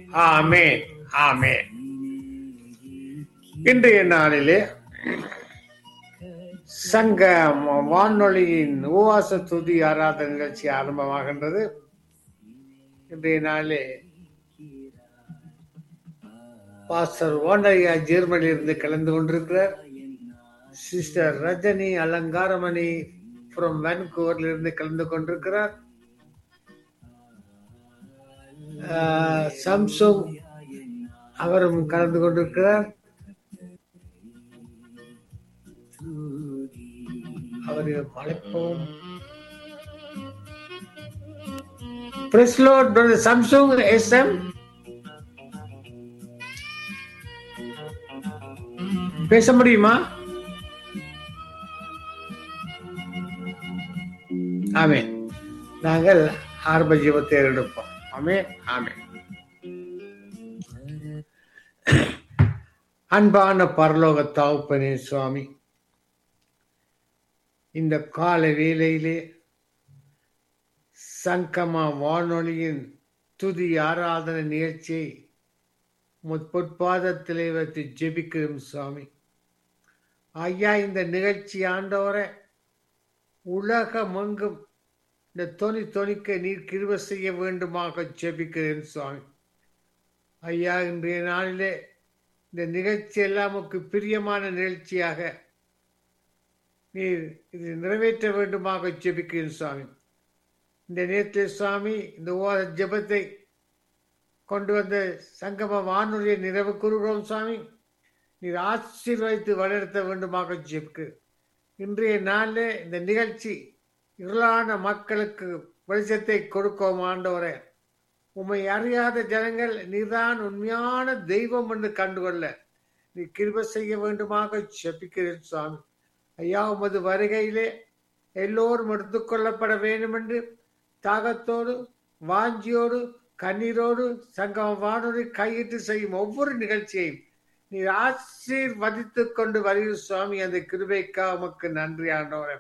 ஆமென் ஆமென் இன்றைய நாளிலே சங்க வானொலியின் உவாச துதி ஆராதனை நிகழ்ச்சி ஆரம்பமாகின்றது இன்றைய நாளிலே பாஸ்டர் வாண்டரியா ஜெர்மனியில் இருந்து கலந்து கொண்டிருக்கிறார் சிஸ்டர் ரஜினி அலங்காரமணி ஃப்ரம் வேன்கூவர்ல இருந்து கலந்து கொண்டிருக்கிறார் சம்சுங் அவரும் கலந்து கொண்டிருக்கிறார் அவரை அழைப்போம் பிரஸ்லோட் சம்சுங் எஸ் எம் பேச முடியுமா ஆமே நாங்கள் ஆரம்ப ஜீவத்தை எடுப்போம் ஆமே ஆமே அன்பான பரலோக தாவுப்பனே சுவாமி இந்த கால வேளையிலே சங்கமா வானொலியின் துதி ஆராதனை நிகழ்ச்சியை பொற்பாதத்திலே வைத்து ஜெபிக்கிறோம் சுவாமி ஐயா இந்த நிகழ்ச்சி ஆண்டவரை உலகமெங்கும் இந்த தொனி தொனிக்க நீர் கிருப செய்ய வேண்டுமாக ஜெபிக்கிறேன் சுவாமி ஐயா இன்றைய நாளிலே இந்த நிகழ்ச்சி எல்லாமுக்கு பிரியமான நிகழ்ச்சியாக நீர் இது நிறைவேற்ற வேண்டுமாக ஜெபிக்கிறேன் சுவாமி இந்த நேரத்தில் சுவாமி இந்த ஓத ஜெபத்தை கொண்டு வந்த சங்கம வானொலியை நிறைவு கூறுகிறோம் சுவாமி நீர் ஆசீர்வதித்து வழிநடத்த வேண்டுமாக ஜெபிக்கு இன்றைய நாளில் இந்த நிகழ்ச்சி இருளான மக்களுக்கு வெளிச்சத்தை கொடுக்கவும் ஆண்டவரே உம்மை அறியாத ஜனங்கள் நீர்தான் உண்மையான தெய்வம் என்று கண்டுகொள்ள நீ கிருப செய்ய வேண்டுமாக செப்பிக்கிறேன் சுவாமி ஐயா உமது வருகையிலே எல்லோரும் எடுத்துக்கொள்ளப்பட வேண்டும் என்று தாகத்தோடு வாஞ்சியோடு கண்ணீரோடு சங்கம வானொலி கையிட்டு செய்யும் ஒவ்வொரு நிகழ்ச்சியையும் நீர் ஆசீர்வதித்துக் கொண்டு வருகிற சுவாமி அந்த கிருபைக்கா உமக்கு நன்றி ஆண்டவரே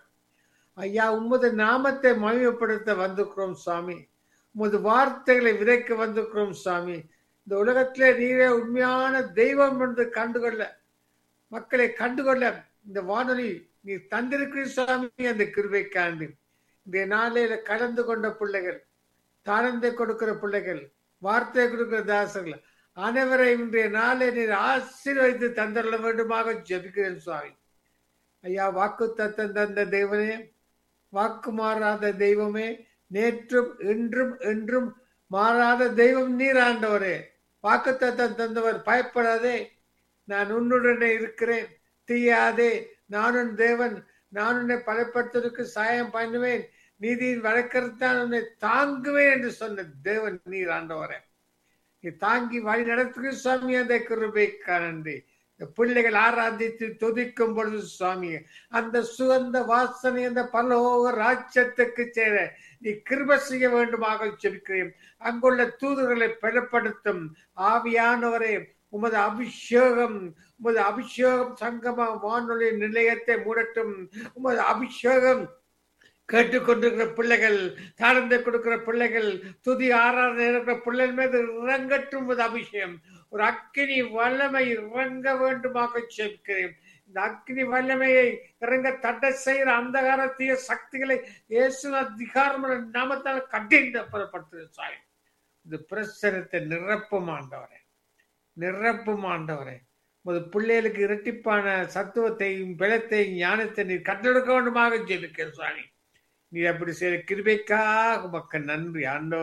ஐயா உமது நாமத்தை மகிமைப்படுத்த வந்திருக்கிறோம் சுவாமி உமது வார்த்தைகளை விதைக்க வந்திருக்கிறோம் சுவாமி இந்த உலகத்திலே நீரே உண்மையான தெய்வம் என்று கண்டுகொள்ள மக்களை கண்டுகொள்ள இந்த வானொலி நீ தந்திருக்கிற சுவாமி அந்த கிருபைக்காண்டு இந்த நாளையில கலந்து கொண்ட பிள்ளைகள் தானந்தை கொடுக்கிற பிள்ளைகள் வார்த்தை கொடுக்கிற தாசர்கள் அனைவரையும் இன்றைய நாளை நீர் ஆசீர்வதித்து தந்தரல வேண்டுமாக ஜெபிக்கிறேன் சுவாமி ஐயா வாக்கு தத்தம் தந்த தெய்வனே வாக்கு மாறாத தெய்வமே நேற்றும் இன்றும் என்றும் மாறாத தெய்வம் நீர் ஆண்டவரே வாக்கு தத்தம் தந்தவர் பயப்படாதே நான் உன்னுடனே இருக்கிறேன் தீயாதே நானும் தேவன் நான் உன்னை பலப்படுத்துவதற்கு சாயம் பண்ணுவேன் நீதியின் வழக்கத்தான் உன்னை தாங்குவேன் என்று சொன்ன தேவன் நீர் ஆண்டவரே நீ தாங்கி வழி நடத்துகிற சுவாமி அந்த கிருபை நன்றி இந்த பிள்ளைகள் ஆராதித்து துதிக்கும் பொழுது சுவாமி அந்த சுகந்த வாசனை அந்த பரலோக ராஜ்யத்துக்கு சேர நீ கிருப செய்ய வேண்டுமாக சொல்கிறேன் அங்குள்ள தூதர்களை பெறப்படுத்தும் ஆவியானவரே உமது அபிஷேகம் உமது அபிஷேகம் சங்கம வானொலி நிலையத்தை மூடட்டும் உமது அபிஷேகம் கேட்டுக்கொண்டிருக்கிற பிள்ளைகள் தாழ்ந்து கொடுக்கிற பிள்ளைகள் துதி ஆராதனை இருக்கிற பிள்ளைகள் மீது இறங்கட்டும் ஒரு அபிஷேகம் ஒரு அக்கினி வல்லமை இறங்க வேண்டுமாக சேர்க்கிறேன் இந்த அக்னி வல்லமையை இறங்க தடை செய்கிற அந்தகாரத்திய சக்திகளை இயேசு அதிகாரம் நாமத்தால் கட்டிந்து புறப்படுத்துகிறேன் சாமி இது பிரசனத்தை நிரப்பும் ஆண்டவரே நிரப்பும் ஆண்டவரே உமது பிள்ளைகளுக்கு இரட்டிப்பான சத்துவத்தையும் பலத்தையும் ஞானத்தை நீர் கட்டெடுக்க வேண்டுமாக ஜெபிக்கிறேன் சுவாமி நீ அப்படி செய்த கிருபைக்காக மக்கள் நன்றி ஆண்டவர்